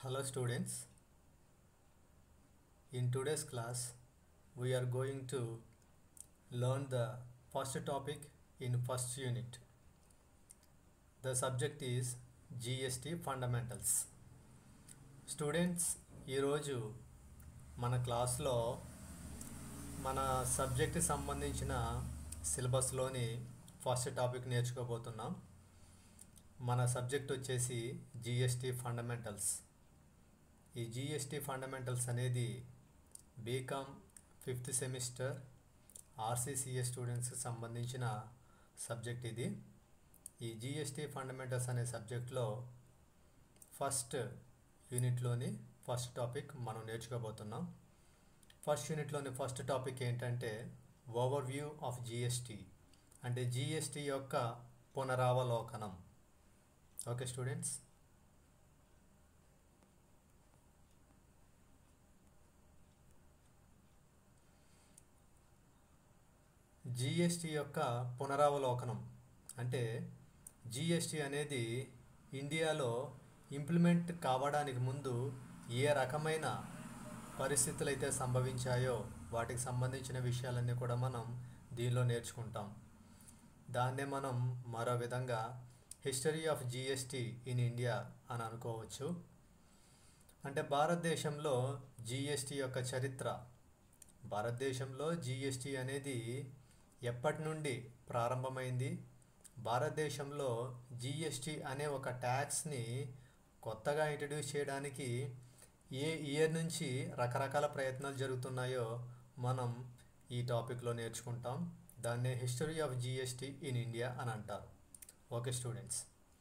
Hello students. In today's class, we are going to learn the first topic in first unit. The subject is GST fundamentals. Students ఈరోజు మన క్లాస్లో మన సబ్జెక్ట్కి సంబంధించిన సిలబస్లోని first topic నేర్చుకోబోతున్నాం మన subject వచ్చేసి GST fundamentals ఈ జిఎస్టి ఫండమెంటల్స్ అనేది బీకామ్ ఫిఫ్త్ సెమిస్టర్ ఆర్సీసీఎస్ స్టూడెంట్స్కి సంబంధించిన సబ్జెక్ట్ ఇది ఈ జిఎస్టి ఫండమెంటల్స్ అనే సబ్జెక్ట్లో ఫస్ట్ యూనిట్లోని ఫస్ట్ టాపిక్ మనం నేర్చుకోబోతున్నాం ఫస్ట్ యూనిట్లోని ఫస్ట్ టాపిక్ ఏంటంటే ఓవర్ వ్యూ ఆఫ్ జిఎస్టి అంటే జిఎస్టి యొక్క పునరావలోకనం ఓకే స్టూడెంట్స్ జిఎస్టి యొక్క పునరావలోకనం అంటే జిఎస్టి అనేది ఇండియాలో ఇంప్లిమెంట్ కావడానికి ముందు ఏ రకమైన పరిస్థితులు అయితే సంభవించాయో వాటికి సంబంధించిన విషయాలన్నీ కూడా మనం దీనిలో నేర్చుకుంటాం దాన్నే మనం మరో విధంగా history of GST in India అని అనుకోవచ్చు అంటే భారతదేశంలో జిఎస్టి యొక్క చరిత్ర భారతదేశంలో జిఎస్టి అనేది ఎప్పటి నుండి ప్రారంభమైంది భారతదేశంలో జిఎస్టి అనే ఒక ట్యాక్స్ని కొత్తగా ఇంట్రడ్యూస్ చేయడానికి ఏ ఇయర్ నుంచి రకరకాల ప్రయత్నాలు జరుగుతున్నాయో మనం ఈ టాపిక్లో నేర్చుకుంటాం దాన్నే history of GST in India అని అంటారు ఓకే స్టూడెంట్స్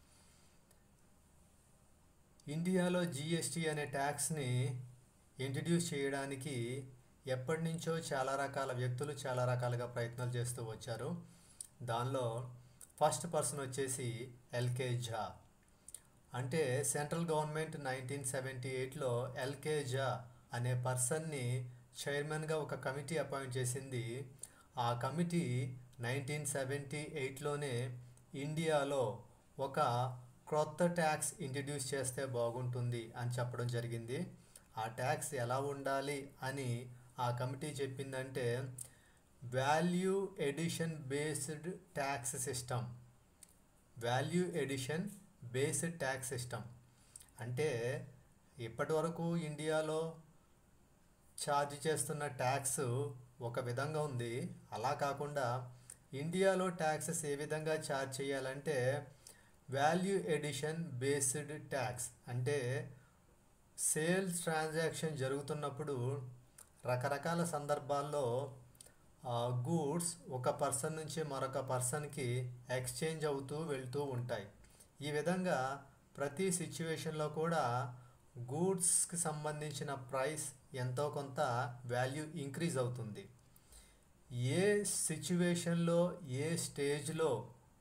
ఇండియాలో జిఎస్టి అనే ట్యాక్స్ని ఇంట్రడ్యూస్ చేయడానికి ఎప్పటి నుంచో చాలా రకాల వ్యక్తులు చాలా రకాలుగా ప్రయత్నాలు చేస్తూ వచ్చారు దానిలో ఫస్ట్ పర్సన్ వచ్చేసి ఎల్కే ఝా అంటే సెంట్రల్ గవర్నమెంట్ నైన్టీన్ సెవెంటీ ఎయిట్లో ఎల్కే ఝా అనే పర్సన్ని చైర్మన్గా ఒక కమిటీ అపాయింట్ చేసింది ఆ కమిటీ నైన్టీన్ సెవెంటీ ఎయిట్లోనే ఇండియాలో ఒక క్రొత్త ట్యాక్స్ ఇంట్రడ్యూస్ చేస్తే బాగుంటుంది అని చెప్పడం జరిగింది ఆ ట్యాక్స్ ఎలా ఉండాలి అని ఆ కమిటీ చెప్పిందంటే value addition based tax system value addition based tax system అంటే ఇప్పటి వరకు ఇండియాలో ఛార్జ్ చేస్తున్న ట్యాక్స్ ఒక విధంగా ఉంది అలా కాకుండా ఇండియాలో ట్యాక్సెస్ ఏ విధంగా ఛార్జ్ చేయాలంటే వాల్యూ ఎడిషన్ బేస్డ్ ట్యాక్స్ అంటే సేల్స్ ట్రాన్సాక్షన్ జరుగుతున్నప్పుడు రకరకాల సందర్భాల్లో గూడ్స్ ఒక పర్సన్ నుంచి మరొక పర్సన్కి ఎక్స్చేంజ్ అవుతూ వెళ్తూ ఉంటాయి ఈ విధంగా ప్రతి సిచ్యువేషన్లో కూడా గూడ్స్కి సంబంధించిన ప్రైస్ ఎంతో కొంత వాల్యూ ఇంక్రీజ్ అవుతుంది ఏ సిచ్యువేషన్లో ఏ స్టేజ్లో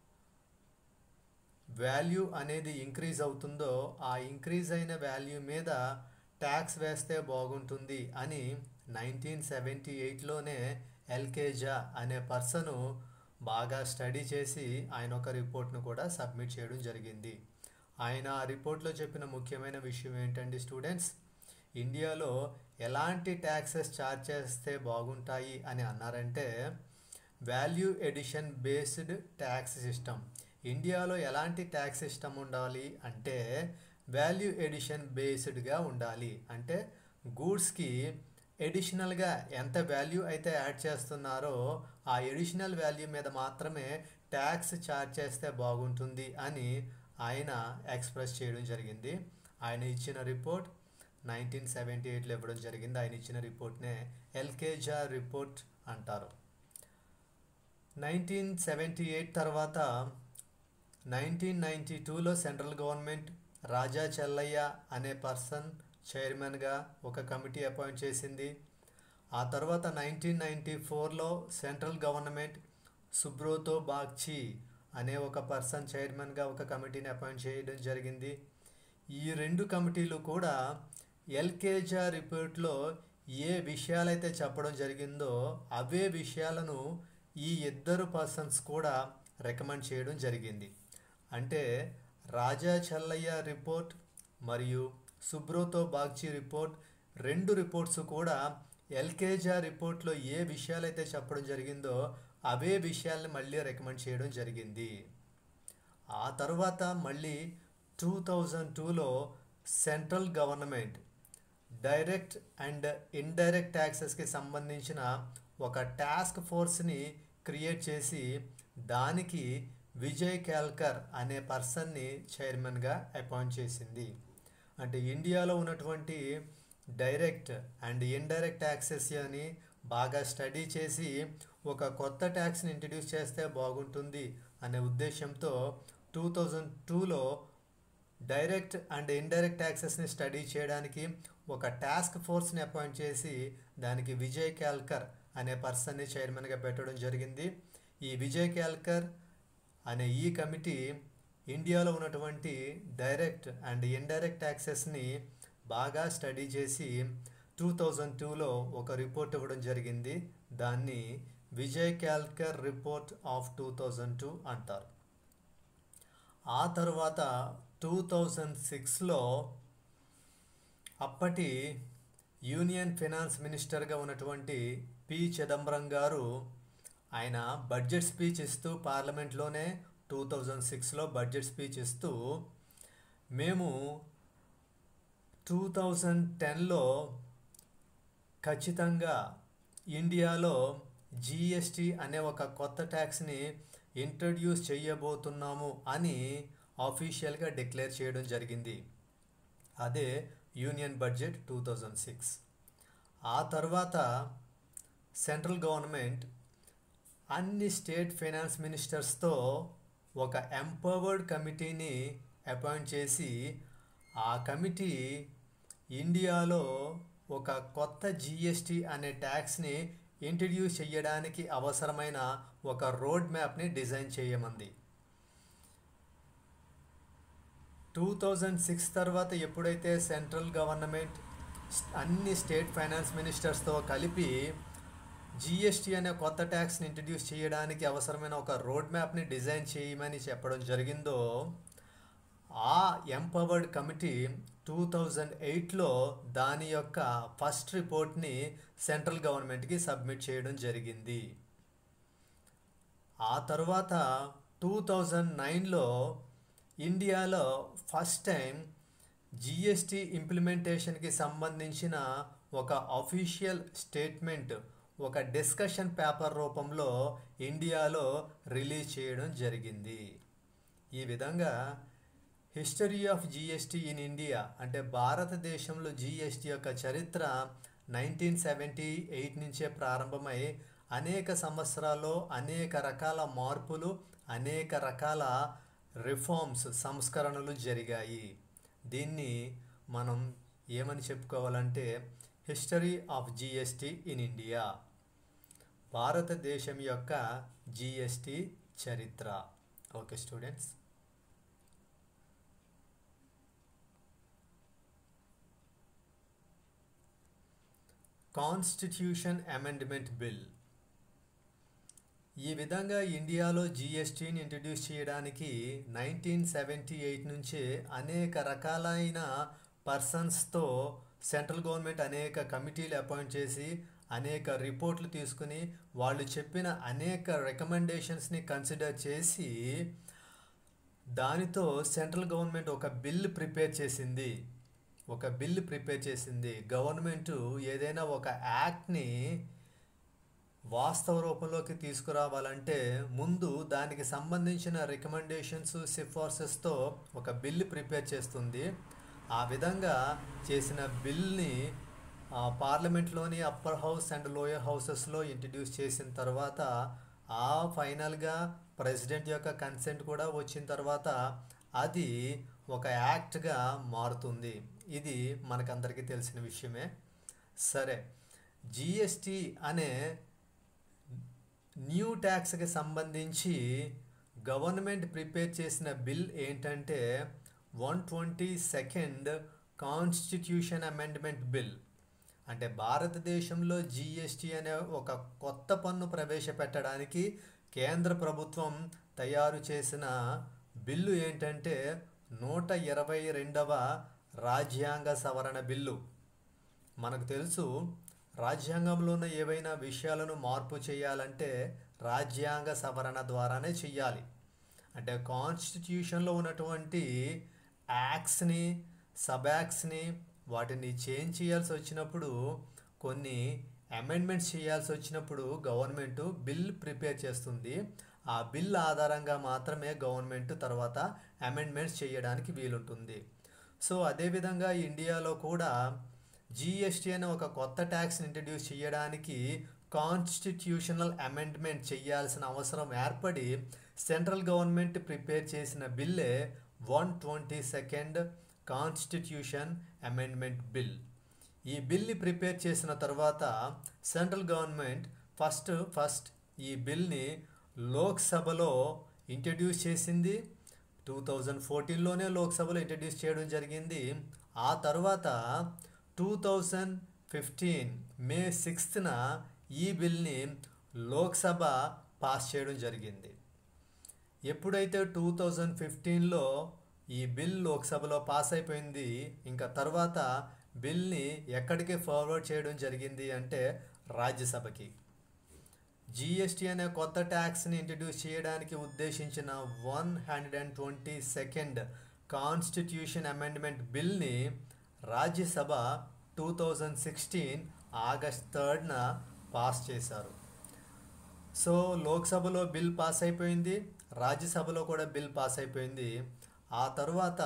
వాల్యూ అనేది ఇంక్రీజ్ అవుతుందో ఆ ఇంక్రీజ్ అయిన వాల్యూ మీద ట్యాక్స్ వేస్తే బాగుంటుంది అని నైన్టీన్ సెవెంటీ ఎయిట్లోనే ఎల్కేజా అనే పర్సను బాగా స్టడీ చేసి ఆయన ఒక రిపోర్ట్ను కూడా సబ్మిట్ చేయడం జరిగింది ఆయన ఆ రిపోర్ట్లో చెప్పిన ముఖ్యమైన విషయం ఏంటండి స్టూడెంట్స్ ఇండియాలో ఎలాంటి ట్యాక్సెస్ ఛార్జ్ చేస్తే బాగుంటాయి అని అన్నారంటే value addition based tax system ఇండియాలో ఎలాంటి ట్యాక్స్ సిస్టమ్ ఉండాలి అంటే వాల్యూ ఎడిషన్ బేస్డ్గా ఉండాలి అంటే గూడ్స్కి ఎడిషనల్గా ఎంత వాల్యూ అయితే యాడ్ చేస్తున్నారో ఆ ఎడిషనల్ వాల్యూ మీద మాత్రమే ట్యాక్స్ ఛార్జ్ చేస్తే బాగుంటుంది అని ఆయన ఎక్స్ప్రెస్ చేయడం జరిగింది ఆయన ఇచ్చిన రిపోర్ట్ నైన్టీన్ సెవెంటీ ఎయిట్లో ఇవ్వడం జరిగింది ఆయన ఇచ్చిన రిపోర్ట్నే ఎల్కేజా రిపోర్ట్ అంటారు నైన్టీన్ సెవెంటీ ఎయిట్ తర్వాత నైన్టీన్ నైంటీ టూలో సెంట్రల్ గవర్నమెంట్ రాజా చెల్లయ్య అనే పర్సన్ చైర్మన్గా ఒక కమిటీ అపాయింట్ చేసింది ఆ తర్వాత నైన్టీన్ నైంటీ ఫోర్లో సెంట్రల్ గవర్నమెంట్ సుబ్రోతో బాగ్చి అనే ఒక పర్సన్ చైర్మన్గా ఒక కమిటీని అపాయింట్ చేయడం జరిగింది ఈ రెండు కమిటీలు కూడా ఎల్కేజా రిపోర్ట్లో ఏ విషయాలైతే చెప్పడం జరిగిందో అవే విషయాలను ఈ ఇద్దరు పర్సన్స్ కూడా రికమెండ్ చేయడం జరిగింది అంటే రాజా చెల్లయ్య రిపోర్ట్ మరియు సుబ్రోతో బాగ్చి రిపోర్ట్ రెండు రిపోర్ట్స్ కూడా ఎల్కేజా రిపోర్ట్లో ఏ విషయాలైతే చెప్పడం జరిగిందో అవే విషయాల్ని మళ్ళీ రికమెండ్ చేయడం జరిగింది ఆ తర్వాత మళ్ళీ టూ థౌజండ్ టూలో central government direct and indirect ట్యాక్సెస్కి సంబంధించిన ఒక టాస్క్ ఫోర్స్ని క్రియేట్ చేసి దానికి విజయ్ కేల్కర్ అనే పర్సన్ని చైర్మన్గా అపాయింట్ చేసింది అంటే ఇండియాలో ఉన్నటువంటి డైరెక్ట్ అండ్ ఇండైరెక్ట్ ట్యాక్సెస్ అని బాగా స్టడీ చేసి ఒక కొత్త ట్యాక్స్ని ఇంట్రడ్యూస్ చేస్తే బాగుంటుంది అనే ఉద్దేశంతో టూ థౌజండ్ టూలో డైరెక్ట్ అండ్ ఇండైరెక్ట్ ట్యాక్సెస్ని స్టడీ చేయడానికి ఒక టాస్క్ ఫోర్స్ని అపాయింట్ చేసి దానికి విజయ్ కేల్కర్ అనే పర్సన్ని చైర్మన్గా పెట్టడం జరిగింది ఈ విజయ్ కేల్కర్ అనే ఈ కమిటీ ఇండియాలో ఉన్నటువంటి డైరెక్ట్ అండ్ ఇండైరెక్ట్ ట్యాక్సెస్ని బాగా స్టడీ చేసి టూ థౌజండ్ టూలో ఒక రిపోర్ట్ ఇవ్వడం జరిగింది దాన్ని Vijay Kelkar report of two thousand two అంటారు ఆ తర్వాత టూ థౌజండ్ సిక్స్లో అప్పటి యూనియన్ ఫినాన్స్ మినిస్టర్గా ఉన్నటువంటి పి చిదంబరం గారు ఆయన బడ్జెట్ స్పీచ్ ఇస్తూ పార్లమెంట్లోనే టూ థౌజండ్ సిక్స్లో బడ్జెట్ స్పీచ్ ఇస్తూ మేము టూ థౌజండ్ టెన్లో ఖచ్చితంగా ఇండియాలో జిఎస్టి అనే ఒక కొత్త ట్యాక్స్ని ఇంట్రడ్యూస్ చేయబోతున్నాము అని ఆఫీషియల్గా డిక్లేర్ చేయడం జరిగింది అదే union budget two thousand six ఆ తర్వాత సెంట్రల్ గవర్నమెంట్ అన్ని స్టేట్ ఫైనాన్స్ మినిస్టర్స్తో ఒక ఎంపవర్డ్ కమిటీని అపాయింట్ చేసి ఆ కమిటీ ఇండియాలో ఒక కొత్త జిఎస్టి అనే ట్యాక్స్ని ఇంట్రడ్యూస్ చేయడానికి అవసరమైన ఒక రోడ్ మ్యాప్ని డిజైన్ చేయమంది టూ థౌజండ్ సిక్స్ తర్వాత ఎప్పుడైతే సెంట్రల్ గవర్నమెంట్ అన్ని స్టేట్ ఫైనాన్స్ మినిస్టర్స్తో కలిపి జిఎస్టీ అనే కొత్త ట్యాక్స్ని ఇంట్రడ్యూస్ చేయడానికి అవసరమైన ఒక రోడ్ మ్యాప్ని డిజైన్ చేయమని చెప్పడం జరిగిందో ఆ ఎంపవర్డ్ కమిటీ టూ థౌజండ్ ఎయిట్లో దాని యొక్క ఫస్ట్ రిపోర్ట్ని సెంట్రల్ గవర్నమెంట్కి సబ్మిట్ చేయడం జరిగింది ఆ తర్వాత టూ థౌజండ్ నైన్లో ఇండియాలో ఫస్ట్ టైం జిఎస్టి ఇంప్లిమెంటేషన్కి సంబంధించిన ఒక అఫీషియల్ స్టేట్మెంట్ ఒక డిస్కషన్ పేపర్ రూపంలో ఇండియాలో రిలీజ్ చేయడం జరిగింది ఈ విధంగా history of GST in India అంటే భారతదేశంలో జిఎస్టీ యొక్క చరిత్ర నైన్టీన్ సెవెంటీ ఎయిట్ నుంచే ప్రారంభమై అనేక సంవత్సరాల్లో అనేక రకాల మార్పులు అనేక రకాల రిఫార్మ్స్ సంస్కరణలు జరిగాయి దీన్ని మనం ఏమని చెప్పుకోవాలంటే history of GST in India భారతదేశం యొక్క జిఎస్టీ చరిత్ర okay students constitution amendment bill ఈ విధంగా ఇండియాలో జిఎస్టీని ఇంట్రడ్యూస్ చేయడానికి నైన్టీన్ సెవెంటీ ఎయిట్ నుంచే అనేక రకాలైన పర్సన్స్తో సెంట్రల్ గవర్నమెంట్ అనేక కమిటీలు అపాయింట్ చేసి అనేక రిపోర్ట్లు తీసుకుని వాళ్ళు చెప్పిన అనేక రికమెండేషన్స్ని కన్సిడర్ చేసి దానితో సెంట్రల్ గవర్నమెంట్ ఒక బిల్ ప్రిపేర్ చేసింది ఒక బిల్ ప్రిపేర్ చేసింది గవర్నమెంట్ ఏదైనా ఒక యాక్ట్ని వాస్తవ రూపంలోకి తీసుకురావాలంటే ముందు దానికి సంబంధించిన రికమెండేషన్స్ సిఫార్సెస్తో ఒక బిల్ ప్రిపేర్ చేస్తుంది ఆ విధంగా చేసిన బిల్ని పార్లమెంట్లోని అప్పర్ హౌస్ అండ్ లోయర్ హౌసెస్లో ఇంట్రడ్యూస్ చేసిన తర్వాత ఆ ఫైనల్గా ప్రెసిడెంట్ యొక్క కన్సెంట్ కూడా వచ్చిన తర్వాత అది ఒక యాక్ట్గా మారుతుంది ఇది మనకందరికీ తెలిసిన విషయమే సరే జిఎస్టి అనే న్యూ ట్యాక్స్కి సంబంధించి గవర్నమెంట్ ప్రిపేర్ చేసిన బిల్ ఏంటంటే one twenty second constitution amendment bill అంటే భారతదేశంలో జిఎస్టి అనే ఒక కొత్త పన్ను ప్రవేశపెట్టడానికి కేంద్ర ప్రభుత్వం తయారు చేసిన బిల్లు ఏంటంటే నూట ఇరవై రెండవ రాజ్యాంగ సవరణ బిల్లు మనకు తెలుసు రాజ్యాంగంలో ఉన్న ఏవైనా విషయాలను మార్పు చేయాలంటే రాజ్యాంగ సవరణ ద్వారానే చెయ్యాలి అంటే కాన్స్టిట్యూషన్లో ఉన్నటువంటి యాక్ట్స్ని సబ్ యాక్ట్స్ని వాటిని చేంజ్ చేయాల్సి వచ్చినప్పుడు కొన్ని అమెండ్మెంట్స్ చేయాల్సి వచ్చినప్పుడు గవర్నమెంట్ బిల్ ప్రిపేర్ చేస్తుంది ఆ బిల్ ఆధారంగా మాత్రమే గవర్నమెంట్ తర్వాత అమెండ్మెంట్స్ చేయడానికి వీలుంటుంది సో అదేవిధంగా ఇండియాలో కూడా జిఎస్టీ అనే ఒక కొత్త ట్యాక్స్ని ఇంట్రడ్యూస్ చేయడానికి కాన్స్టిట్యూషనల్ అమెండ్మెంట్ చేయాల్సిన అవసరం ఏర్పడి సెంట్రల్ గవర్నమెంట్ ప్రిపేర్ చేసిన బిల్లే one twenty second constitution amendment bill ఈ బిల్ని ప్రిపేర్ చేసిన తర్వాత సెంట్రల్ గవర్నమెంట్ ఫస్ట్ ఫస్ట్ ఈ బిల్ని లోక్సభలో ఇంట్రడ్యూస్ చేసింది టూ థౌజండ్ ఫోర్టీన్లోనే లోక్సభలో ఇంట్రడ్యూస్ చేయడం జరిగింది ఆ తర్వాత టూ థౌజండ్ ఫిఫ్టీన్ మే సిక్స్త్న ఈ బిల్ని లోక్సభ పాస్ చేయడం జరిగింది ఎప్పుడైతే టూ థౌజండ్ ఫిఫ్టీన్లో ఈ బిల్ లోక్సభలో పాస్ అయిపోయింది ఇంకా తర్వాత బిల్ని ఎక్కడికి ఫార్వర్డ్ చేయడం జరిగింది అంటే రాజ్యసభకి జిఎస్టీ అనే కొత్త ట్యాక్స్ని ఇంట్రడ్యూస్ చేయడానికి ఉద్దేశించిన one hundred and twenty second constitution amendment బిల్ని Rajya Sabha two thousand sixteen August థర్డ్న పాస్ చేశారు సో లోక్సభలో బిల్ పాస్ అయిపోయింది రాజ్యసభలో కూడా బిల్ పాస్ అయిపోయింది ఆ తర్వాత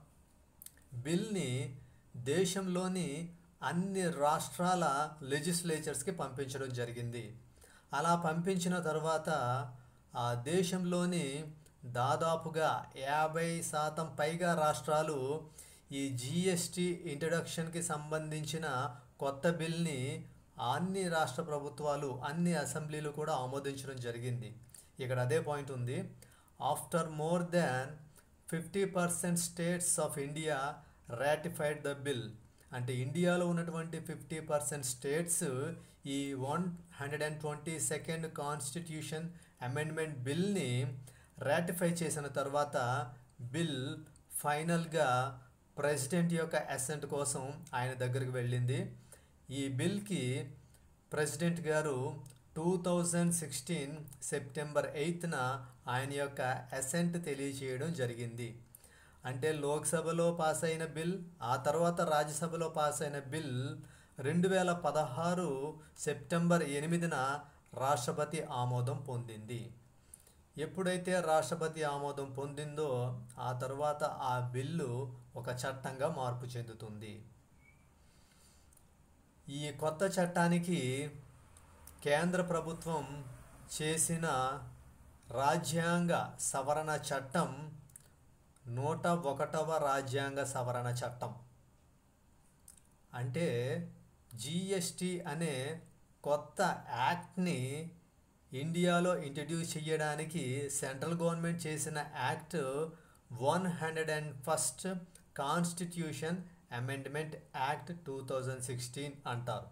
బిల్ని దేశంలోని అన్ని రాష్ట్రాల లెజిస్లేచర్స్కి పంపించడం జరిగింది అలా పంపించిన తర్వాత ఆ దేశంలోని దాదాపుగా యాభై శాతం పైగా రాష్ట్రాలు ఈ జిఎస్టి ఇంట్రడక్షన్కి సంబంధించిన కొత్త బిల్ని అన్ని రాష్ట్ర ప్రభుత్వాలు అన్ని అసెంబ్లీలు కూడా ఆమోదించడం జరిగింది ఇక్కడ అదే పాయింట్ ఉంది after more than fifty percent states of India ratified the bill అంటే ఇండియాలో ఉన్నటువంటి ఫిఫ్టీ పర్సెంట్ స్టేట్స్ ఈ one hundred and twenty second constitution amendment బిల్ని రాటిఫై చేసిన తర్వాత బిల్ ఫైనల్గా ప్రెసిడెంట్ యొక్క అసెంట్ కోసం ఆయన దగ్గరికి వెళ్ళింది ఈ బిల్కి ప్రెసిడెంట్ గారు టూ థౌజండ్ సిక్స్టీన్ సెప్టెంబర్ ఎయిత్న ఆయన యొక్క అసెంట్ తెలియచేయడం జరిగింది అంటే లోక్సభలో పాస్ అయిన బిల్ ఆ తర్వాత రాజ్యసభలో పాస్ అయిన బిల్ రెండు వేల పదహారు సెప్టెంబర్ ఎనిమిదిన రాష్ట్రపతి ఆమోదం పొందింది ఎప్పుడైతే రాష్ట్రపతి ఆమోదం పొందిందో ఆ తర్వాత ఆ బిల్లు ఒక చట్టంగా మార్పు చెందుతుంది ఈ కొత్త చట్టానికి కేంద్ర ప్రభుత్వం చేసిన రాజ్యాంగ సవరణ చట్టం నూట ఒకటవ రాజ్యాంగ సవరణ చట్టం అంటే జిఎస్టి అనే కొత్త యాక్ట్ని ఇండియాలో ఇంట్రడ్యూస్ చేయడానికి సెంట్రల్ గవర్నమెంట్ చేసిన act one hundred and first constitution amendment act two thousand sixteen అంటారు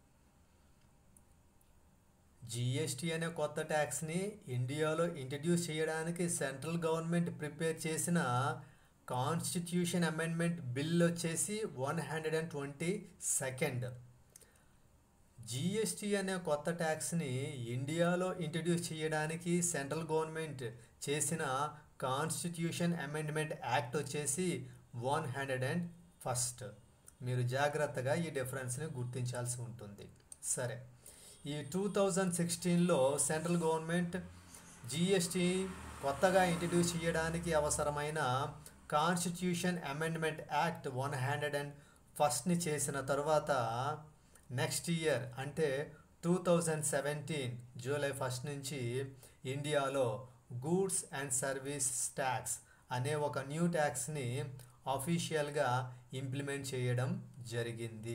జిఎస్టీ అనే కొత్త ట్యాక్స్ని ఇండియాలో ఇంట్రడ్యూస్ చేయడానికి సెంట్రల్ గవర్నమెంట్ ప్రిపేర్ చేసిన కాన్స్టిట్యూషన్ అమెండ్మెంట్ బిల్ వచ్చేసి one hundred and twenty second GST అనే కొత్త ట్యాక్స్ని ఇండియాలో ఇంట్రడ్యూస్ చేయడానికి సెంట్రల్ గవర్నమెంట్ చేసిన కాన్స్టిట్యూషన్ అమెండ్మెంట్ యాక్ట్ వచ్చేసి వన్ హండ్రెడ్ అండ్ ఫస్ట్ మీరు జాగ్రత్తగా ఈ డిఫరెన్స్ని గుర్తించాల్సి ఉంటుంది సరే ఈ టూ థౌజండ్ సిక్స్టీన్లో సెంట్రల్ గవర్నమెంట్ జిఎస్టీ కొత్తగా ఇంట్రడ్యూస్ చేయడానికి అవసరమైన constitution amendment act one hundred and ఫస్ట్ని చేసిన తర్వాత నెక్స్ట్ ఇయర్ అంటే two thousand seventeen July first నుంచి ఇండియాలో గూడ్స్ అండ్ సర్వీస్ ట్యాక్స్ అనే ఒక న్యూ ట్యాక్స్ని అఫీషియల్గా ఇంప్లిమెంట్ చేయడం జరిగింది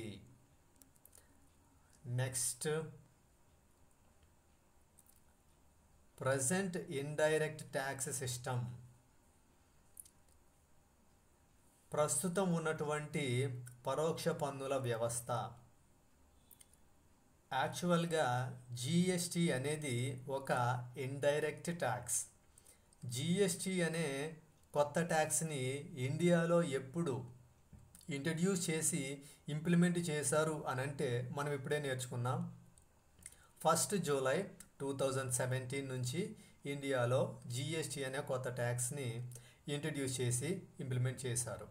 next present indirect tax system ప్రస్తుతం ఉన్నటువంటి పరోక్ష పన్నుల వ్యవస్థ యాక్చువల్గా జిఎస్టి అనేది ఒక ఇండైరెక్ట్ ట్యాక్స్ జిఎస్టి అనే కొత్త ట్యాక్స్ని ఇండియాలో ఎప్పుడు ఇంట్రడ్యూస్ చేసి ఇంప్లిమెంట్ చేశారు అని అంటే మనం ఇప్పుడే నేర్చుకున్నాం first July two thousand seventeen నుంచి ఇండియాలో జిఎస్టీ అనే కొత్త ట్యాక్స్ని ఇంట్రడ్యూస్ చేసి ఇంప్లిమెంట్ చేశారు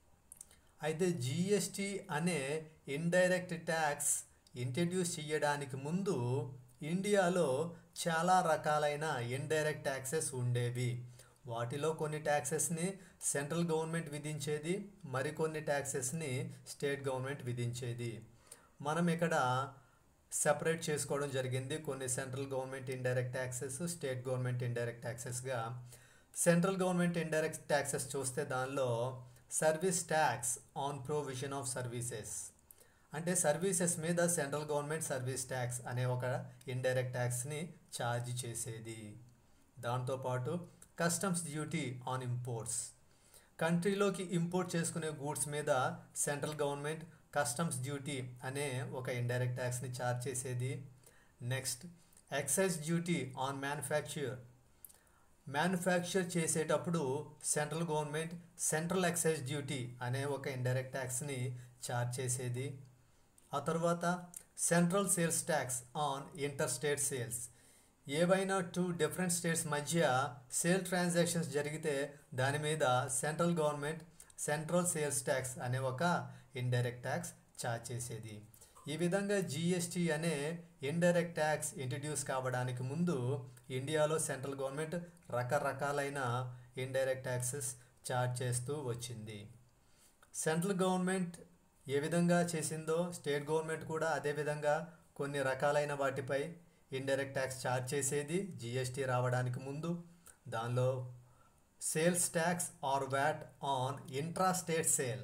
అయితే జిఎస్టీ అనే ఇండైరెక్ట్ ట్యాక్స్ ఇంట్రడ్యూస్ చేయడానికి ముందు ఇండియాలో చాలా రకాలైన ఇండైరెక్ట్ ట్యాక్సెస్ ఉండేవి వాటిలో కొన్ని ట్యాక్సెస్ని సెంట్రల్ గవర్నమెంట్ విధించేది మరికొన్ని ట్యాక్సెస్ని స్టేట్ గవర్నమెంట్ విధించేది మనం ఇక్కడ సెపరేట్ చేసుకోవడం జరిగింది కొన్ని central government indirect taxes state government indirect ట్యాక్సెస్గా సెంట్రల్ గవర్నమెంట్ ఇండైరెక్ట్ ట్యాక్సెస్ చూస్తే దానిలో service tax on provision of services అంటే సర్వీసెస్ మీద సెంట్రల్ గవర్నమెంట్ సర్వీస్ ట్యాక్స్ అనే ఒక ఇండైరెక్ట్ ట్యాక్స్ని ఛార్జ్ చేసేది దాంతోపాటు కస్టమ్స్ డ్యూటీ ఆన్ ఇంపోర్ట్స్ కంట్రీలోకి ఇంపోర్ట్ చేసుకునే గూడ్స్ మీద సెంట్రల్ గవర్నమెంట్ కస్టమ్స్ డ్యూటీ అనే ఒక ఇండైరెక్ట్ ట్యాక్స్ని ఛార్జ్ చేసేది next excise duty on manufacture manufacture చేసేటప్పుడు central government central excise duty అనే ఒక ఇండైరెక్ట్ ట్యాక్స్ని ఛార్జ్ చేసేది ఆ తర్వాత central sales tax on interstate sales ఏవైనా టూ డిఫరెంట్ స్టేట్స్ మధ్య సేల్ ట్రాన్సాక్షన్స్ జరిగితే దాని మీద central government central sales tax అనే ఒక ఇండైరెక్ట్ ట్యాక్స్ ఛార్జ్ చేసేది ఈ విధంగా జిఎస్టీ అనే ఇండైరెక్ట్ ట్యాక్స్ ఇంట్రడ్యూస్ కావడానికి ముందు ఇండియాలో సెంట్రల్ గవర్నమెంట్ రకరకాలైన ఇండైరెక్ట్ ట్యాక్సెస్ ఛార్జ్ చేస్తూ వచ్చింది సెంట్రల్ గవర్నమెంట్ ఏ విధంగా చేసిందో స్టేట్ గవర్నమెంట్ కూడా అదే విధంగా కొన్ని రకాలైన వాటిపై ఇండైరెక్ట్ ట్యాక్స్ ఛార్జ్ చేసేది జిఎస్టీ రావడానికి ముందు దానిలో sales tax or VAT on intrastate sale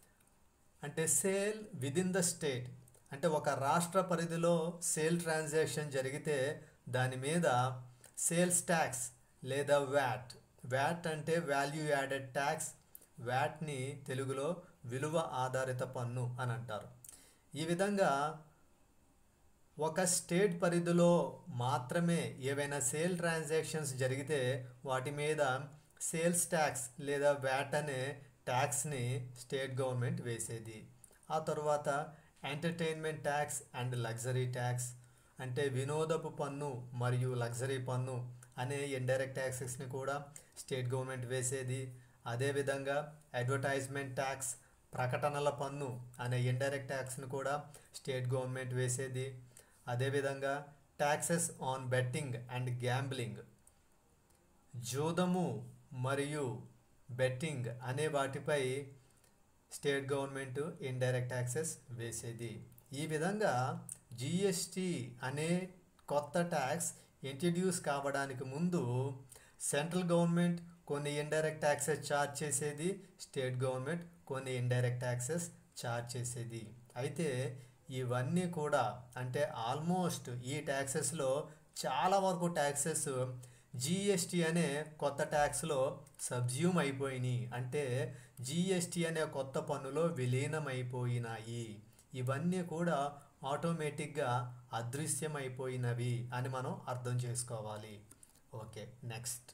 అంటే సేల్ విదిన్ ద స్టేట్ అంటే ఒక రాష్ట్ర పరిధిలో సేల్ ట్రాన్సాక్షన్ జరిగితే దాని మీద సేల్స్ ట్యాక్స్ లేదా వ్యాట్ వ్యాట్ అంటే వాల్యూ యాడెడ్ ట్యాక్స్ వ్యాట్ని తెలుగులో విలువ ఆధారిత పన్ను అని అంటారు ఈ విధంగా ఒక స్టేట్ పరిధిలో మాత్రమే ఏవైనా సేల్ ట్రాన్సాక్షన్స్ జరిగితే వాటి మీద సేల్స్ ట్యాక్స్ లేదా వ్యాట్ అనే ట్యాక్స్ని స్టేట్ గవర్నమెంట్ వేసేది ఆ తర్వాత entertainment tax and luxury tax అంటే వినోదపు పన్ను మరియు లగ్జరీ పన్ను అనే ఇండైరెక్ట్ ట్యాక్సెస్ని కూడా స్టేట్ గవర్నమెంట్ వేసేది అదేవిధంగా అడ్వర్టైజ్మెంట్ ట్యాక్స్ ప్రకటనల పన్ను అనే ఇండైరెక్ట్ ట్యాక్స్ని కూడా స్టేట్ గవర్నమెంట్ వేసేది అదేవిధంగా taxes on betting and gambling జూదము మరియు బెట్టింగ్ అనే వాటిపై స్టేట్ గవర్నమెంట్ ఇండైరెక్ట్ ట్యాక్సెస్ వేసేది ఈ విధంగా జిఎస్టి అనే కొత్త ట్యాక్స్ ఇంట్రడ్యూస్ కావడానికి ముందు సెంట్రల్ గవర్నమెంట్ కొన్ని ఇండైరెక్ట్ ట్యాక్సెస్ ఛార్జ్ చేసేది స్టేట్ గవర్నమెంట్ కొన్ని ఇండైరెక్ట్ ట్యాక్సెస్ ఛార్జ్ చేసేది అయితే ఇవన్నీ కూడా అంటే ఆల్మోస్ట్ ఈ ట్యాక్సెస్లో చాలా వరకు ట్యాక్సెస్ జిఎస్టీ అనే కొత్త ట్యాక్స్లో సబ్జ్యూమ్ అయిపోయినాయి అంటే జిఎస్టీ అనే కొత్త పన్నులో విలీనమైపోయినాయి ఇవన్నీ కూడా ఆటోమేటిక్గా అదృశ్యమైపోయినవి అని మనం అర్థం చేసుకోవాలి okay next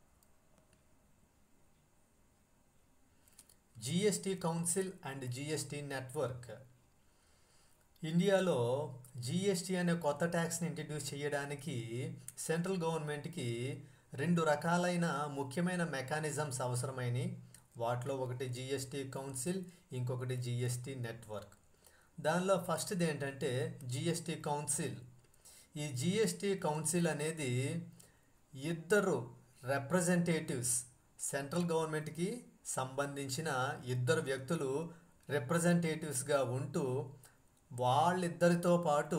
GST council and GST network ఇండియాలో జిఎస్టీ అనే కొత్త ట్యాక్స్ని ఇంట్రడ్యూస్ చేయడానికి సెంట్రల్ గవర్నమెంట్కి రెండు రకాలైన ముఖ్యమైన మెకానిజమ్స్ అవసరమైనవి వాటిలో ఒకటి జిఎస్టీ కౌన్సిల్ ఇంకొకటి జిఎస్టీ నెట్వర్క్ దానిలో ఫస్ట్ది ఏంటంటే జిఎస్టీ కౌన్సిల్ ఈ జిఎస్టీ కౌన్సిల్ అనేది ఇద్దరు రిప్రజెంటేటివ్స్ సెంట్రల్ గవర్నమెంట్కి సంబంధించిన ఇద్దరు వ్యక్తులు రిప్రజెంటేటివ్స్గా ఉంటూ వాళ్ళిద్దరితో పాటు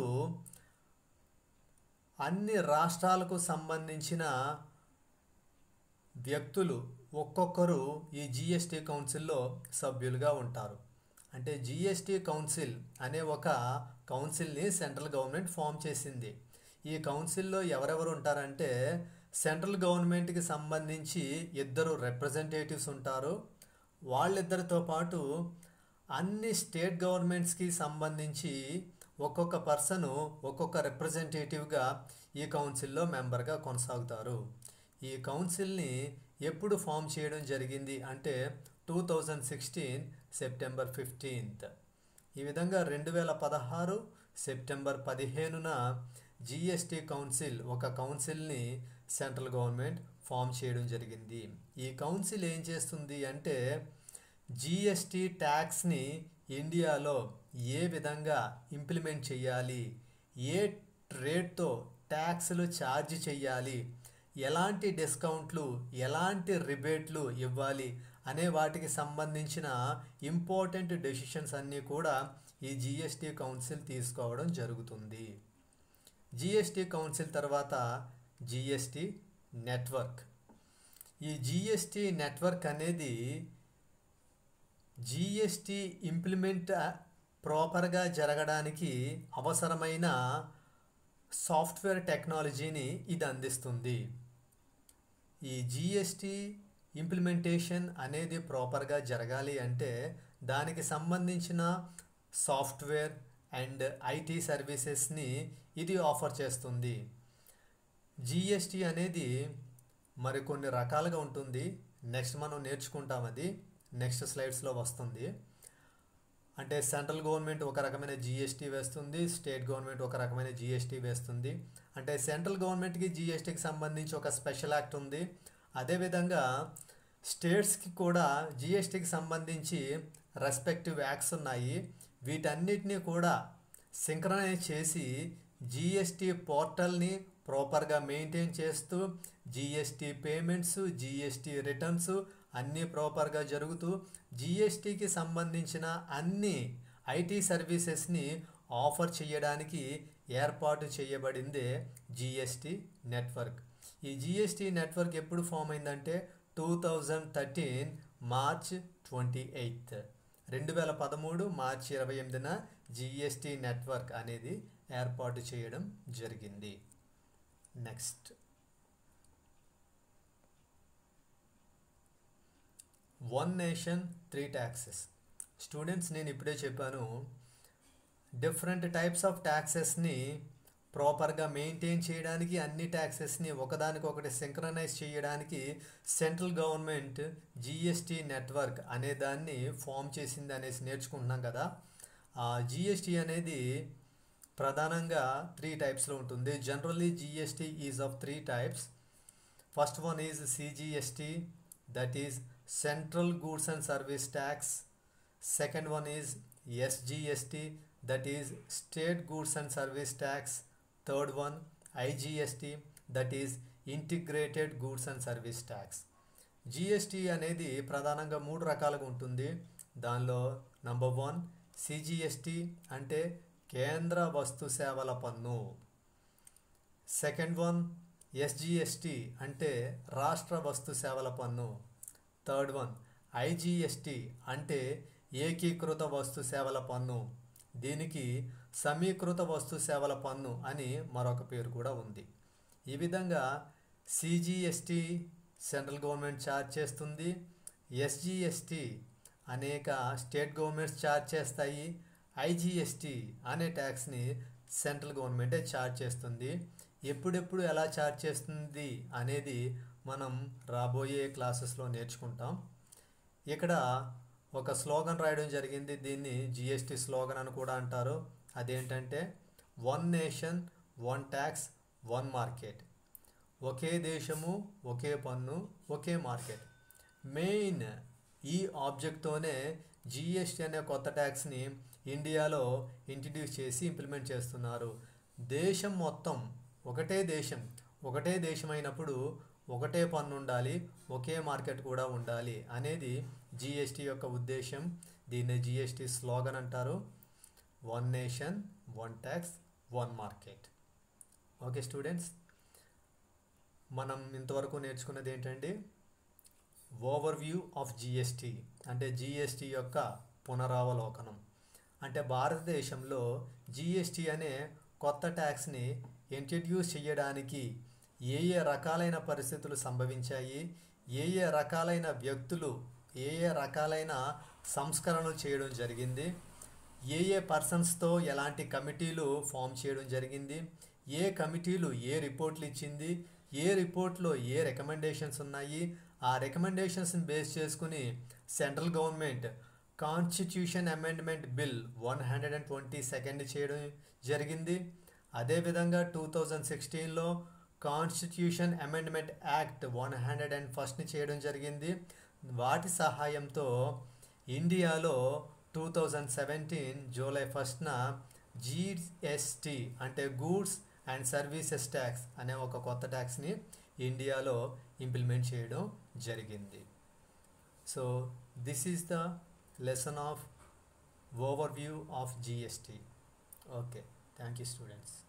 అన్ని రాష్ట్రాలకు సంబంధించిన వ్యక్తులు ఒక్కొక్కరు ఈ జిఎస్టీ కౌన్సిల్లో సభ్యులుగా ఉంటారు అంటే జిఎస్టీ కౌన్సిల్ అనే ఒక కౌన్సిల్ని సెంట్రల్ గవర్నమెంట్ ఫామ్ చేసింది ఈ కౌన్సిల్లో ఎవరెవరు ఉంటారంటే సెంట్రల్ గవర్నమెంట్కి సంబంధించి ఇద్దరు రిప్రజెంటేటివ్స్ ఉంటారు వాళ్ళిద్దరితో పాటు అన్ని స్టేట్ గవర్నమెంట్స్కి సంబంధించి ఒక్కొక్క పర్సను ఒక్కొక్క రిప్రజెంటేటివ్గా ఈ కౌన్సిల్లో మెంబర్గా కొనసాగుతారు ఈ కౌన్సిల్ని ఎప్పుడు ఫామ్ చేయడం జరిగింది అంటే two thousand sixteen September fifteenth ఈ విధంగా రెండు వేల పదహారు సెప్టెంబర్ పదిహేనున జిఎస్టి కౌన్సిల్ ఒక కౌన్సిల్ని సెంట్రల్ గవర్నమెంట్ ఫామ్ చేయడం జరిగింది ఈ కౌన్సిల్ ఏం చేస్తుంది అంటే జిఎస్టి ట్యాక్స్ని ఇండియాలో ఏ విధంగా ఇంప్లిమెంట్ చేయాలి ఏ రేట్తో ట్యాక్స్లు ఛార్జ్ చేయాలి ఎలాంటి డిస్కౌంట్లు ఎలాంటి రిబేట్లు ఇవ్వాలి అనే వాటికి సంబంధించిన ఇంపార్టెంట్ డెసిషన్స్ అన్నీ కూడా ఈ జిఎస్టి కౌన్సిల్ తీసుకోవడం జరుగుతుంది జిఎస్టి కౌన్సిల్ తర్వాత జిఎస్టి నెట్వర్క్ ఈ జిఎస్టి నెట్వర్క్ అనేది జిఎస్టి ఇంప్లిమెంట్ ప్రాపర్గా జరగడానికి అవసరమైన సాఫ్ట్వేర్ టెక్నాలజీని ఇది అందిస్తుంది ఈ జిఎస్టి ఇంప్లిమెంటేషన్ అనేది ప్రాపర్గా జరగాలి అంటే దానికి సంబంధించిన సాఫ్ట్వేర్ అండ్ ఐటీ సర్వీసెస్ని ఇది ఆఫర్ చేస్తుంది జిఎస్టి అనేది మరికొన్ని రకాలుగా ఉంటుంది నెక్స్ట్ మనం నేర్చుకుంటాం అది నెక్స్ట్ స్లైడ్స్లో వస్తుంది అంటే సెంట్రల్ గవర్నమెంట్ ఒక రకమైన జిఎస్టీ వేస్తుంది స్టేట్ గవర్నమెంట్ ఒక రకమైన జిఎస్టీ వేస్తుంది అంటే సెంట్రల్ గవర్నమెంట్కి జిఎస్టీకి సంబంధించి ఒక స్పెషల్ యాక్ట్ ఉంది అదేవిధంగా స్టేట్స్కి కూడా జిఎస్టీకి సంబంధించి రెస్పెక్టివ్ యాక్ట్స్ ఉన్నాయి వీటన్నిటినీ కూడా సింక్రనైజ్ చేసి జిఎస్టీ పోర్టల్ని ప్రాపర్గా మెయింటైన్ చేస్తూ జిఎస్టీ పేమెంట్స్ జిఎస్టీ రిటర్న్స్ అన్నీ ప్రాపర్గా జరుగుతూ జిఎస్టీకి సంబంధించిన అన్ని ఐటీ సర్వీసెస్ని ఆఫర్ చేయడానికి ఏర్పాటు చేయబడిందే జిఎస్టీ నెట్వర్క్ ఈ జిఎస్టీ నెట్వర్క్ ఎప్పుడు ఫామ్ అయిందంటే two thousand thirteen March twenty eighth రెండు వేల పదమూడు మార్చి ఇరవై ఎనిమిదిన జిఎస్టీ నెట్వర్క్ అనేది ఏర్పాటు చేయడం జరిగింది next one nation three taxes students నేను ఇప్పుడే చెప్పాను డిఫరెంట్ టైప్స్ ఆఫ్ ట్యాక్సెస్ని ప్రాపర్గా మెయింటైన్ చేయడానికి అన్ని ట్యాక్సెస్ని ఒకదానికొకటి సింక్రనైజ్ చేయడానికి సెంట్రల్ గవర్నమెంట్ జిఎస్టీ నెట్వర్క్ అనే దాన్ని ఫామ్ చేసింది అనేసి నేర్చుకుంటున్నాం కదా ఆ జిఎస్టీ అనేది ప్రధానంగా త్రీ టైప్స్లో ఉంటుంది generally GST is of three types first one is CGST that is central goods and service tax second one is SGST that is state goods and service tax third one IGST that is integrated goods and service tax GST అనేది ప్రధానంగా మూడు రకాలుగా ఉంటుంది దానిలో number one CGST అంటే కేంద్ర వస్తు సేవల పన్ను సెకండ్ వన్ ఎస్జిఎస్టీ అంటే రాష్ట్ర వస్తు సేవల పన్ను థర్డ్ వన్ ఐజిఎస్టీ అంటే ఏకీకృత వస్తు సేవల పన్ను దీనికి సమీకృత వస్తు సేవల పన్ను అని మరొక పేరు కూడా ఉంది ఈ విధంగా సిజిఎస్టీ సెంట్రల్ గవర్నమెంట్ ఛార్జ్ చేస్తుంది ఎస్జిఎస్టీ అనేక స్టేట్ గవర్నమెంట్స్ ఛార్జ్ చేస్తాయి ఐజిఎస్టీ అనే ట్యాక్స్ని సెంట్రల్ గవర్నమెంటే ఛార్జ్ చేస్తుంది ఎప్పుడెప్పుడు ఎలా ఛార్జ్ చేస్తుంది అనేది మనం రాబోయే క్లాసెస్లో నేర్చుకుంటాం ఇక్కడ ఒక స్లోగన్ రాయడం జరిగింది దీన్ని జిఎస్టీ స్లోగన్ అని కూడా అంటారు అదేంటంటే one nation one tax one market ఒకే దేశము ఒకే పన్ను ఒకే మార్కెట్ మెయిన్ ఈ ఆబ్జెక్ట్తోనే జిఎస్టీ అనే కొత్త ట్యాక్స్ని ఇండియాలో ఇంట్రడ్యూస్ చేసి ఇంప్లిమెంట్ చేస్తున్నారు దేశం మొత్తం ఒకటే దేశం ఒకటే దేశం అయినప్పుడు ఒకటే పన్ను ఉండాలి ఒకే మార్కెట్ కూడా ఉండాలి అనేది జిఎస్టీ యొక్క ఉద్దేశం దీన్ని జిఎస్టీ స్లోగన్ అంటారు one nation one tax one market okay students మనం ఇంతవరకు నేర్చుకున్నది ఏంటండి ఓవర్ వ్యూ ఆఫ్ జిఎస్టీ అంటే జిఎస్టీ యొక్క పునరావలోకనం అంటే భారతదేశంలో జిఎస్టీ అనే కొత్త ట్యాక్స్ని ఇంట్రడ్యూస్ చేయడానికి ఏ ఏ రకాలైన పరిస్థితులు సంభవించాయి ఏ ఏ రకాలైన వ్యక్తులు ఏ ఏ రకాలైన సంస్కరణలు చేయడం జరిగింది ఏ ఏ పర్సన్స్తో ఎలాంటి కమిటీలు ఫామ్ చేయడం జరిగింది ఏ కమిటీలు ఏ రిపోర్ట్లు ఇచ్చింది ఏ రిపోర్ట్లో ఏ రికమెండేషన్స్ ఉన్నాయి ఆ రికమెండేషన్స్ని బేస్ చేసుకుని central government constitution amendment bill one hundred and twenty second చేయడం జరిగింది అదేవిధంగా టూ థౌజండ్ సిక్స్టీన్లో constitution amendment act one hundred and ఫస్ట్ని చేయడం జరిగింది వాటి సహాయంతో ఇండియాలో టూ థౌజండ్ సెవెంటీన్ జూలై ఫస్ట్న జిఎస్టి అంటే గూడ్స్ అండ్ సర్వీసెస్ ట్యాక్స్ అనే ఒక కొత్త ట్యాక్స్ని ఇండియాలో ఇంప్లిమెంట్ చేయడం జరిగింది so this is the lesson of overview of GST okay thank you students